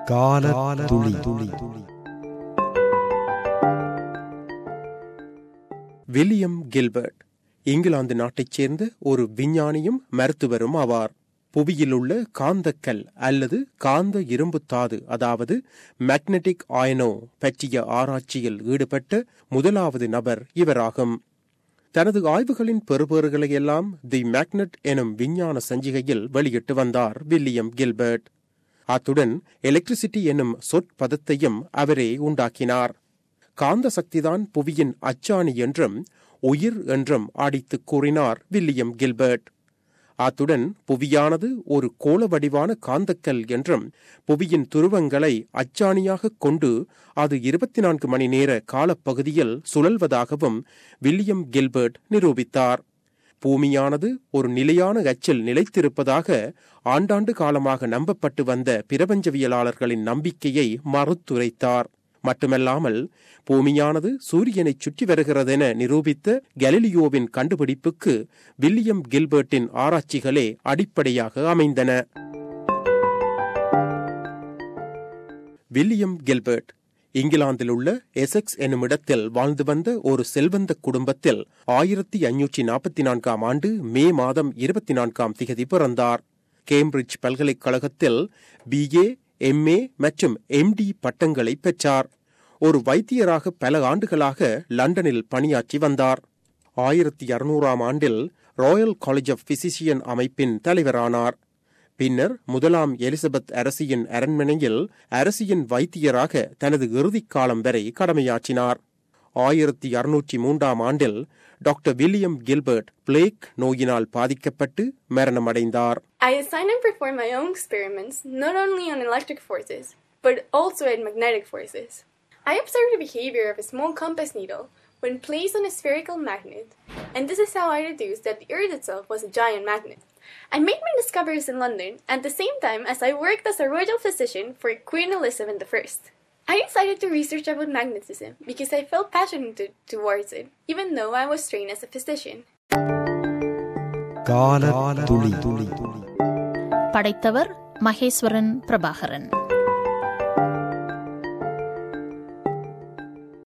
கால துளி துளி வில்லியம் கில்பர்ட் இங்கிலாந்து நாட்டைச் சேர்ந்த ஒரு விஞ்ஞானியும் மருத்துவரும் ஆவார் புவியிலுள்ள காந்தக்கல் அல்லது காந்த இரும்புத் தாது அதாவது மேக்னெட்டிக் ஆயனோ பற்றிய ஆராய்ச்சியில் ஈடுபட்ட முதலாவது நபர் இவராகும் தனது ஆய்வுகளின் பெறுபேறுகளை எல்லாம் தி மேக்னெட் எனும் விஞ்ஞான சஞ்சிகையில் வெளியிட்டு வந்தார் வில்லியம் கில்பர்ட் அத்துடன் எலக்ட்ரிசிட்டி என்னும் சொற்பதத்தையும் அவரே உண்டாக்கினார் காந்த சக்திதான் புவியின் அச்சாணி என்றும் உயிர் என்றும் அடித்துக் கூறினார் வில்லியம் கில்பர்ட் அத்துடன் புவியானது ஒரு கோள வடிவான காந்தக்கல் என்றும் புவியின் துருவங்களை அச்சாணியாகக் கொண்டு அது இருபத்தி நான்கு மணி நேர காலப்பகுதியில் சுழல்வதாகவும் வில்லியம் கில்பர்ட் நிரூபித்தார் பூமியானது ஒரு நிலையான அச்சில் நிலைத்திருப்பதாக ஆண்டாண்டு காலமாக நம்பப்பட்டு வந்த பிரபஞ்சவியலாளர்களின் நம்பிக்கையை மறுத்துரைத்தார் மட்டுமல்லாமல் பூமியானது சூரியனை சுற்றி வருகிறதென நிரூபித்த கலிலியோவின் கண்டுபிடிப்புக்கு வில்லியம் கில்பர்ட்டின் ஆராய்ச்சிகளே அடிப்படையாக அமைந்தன வில்லியம் கில்பர்ட் இங்கிலாந்தில் உள்ள எசெக்ஸ் என்னும் இடத்தில் வாழ்ந்து வந்த ஒரு செல்வந்த குடும்பத்தில் ஆயிரத்தி ஐநூற்றி நாற்பத்தி நான்காம் ஆண்டு மே மாதம் இருபத்தி நான்காம் திகதி பிறந்தார் கேம்பிரிட்ஜ் பல்கலைக்கழகத்தில் பிஏ எம்ஏ மற்றும் எம்டி பட்டங்களை பெற்றார் ஒரு வைத்தியராக பல ஆண்டுகளாக லண்டனில் பணியாற்றி வந்தார் ஆயிரத்தி அறுநூறாம் ஆண்டில் ராயல் காலேஜ் ஆஃப் பிசிசியன் அமைப்பின் தலைவரானார் பின்னர் முதலாம் எலிசபெத் அரசியின் அரண்மனையில் அரசியின் வைத்தியராக தனது இறுதிக் காலம் வரை கடமையாற்றினார் ஆயிரத்தி அறுநூற்றி மூன்றாம் ஆண்டில் டாக்டர் வில்லியம் கில்பர்ட் பிளேக் நோயினால் பாதிக்கப்பட்டு மரணமடைந்தார் I assigned and performed my own experiments not only on electric forces, but also at magnetic forces. I observed the behavior of a small compass needle when placed on a spherical magnet, and this is how I deduced that the Earth itself was a giant magnet. I made my discoveries in London at the same time as I worked as a royal physician for Queen Elizabeth I. I decided to research about magnetism because I felt passionate towards it, even though I was trained as a physician. கால துளி துளி படைத்தவர் மகேஸ்வரன் பிரபாகரன்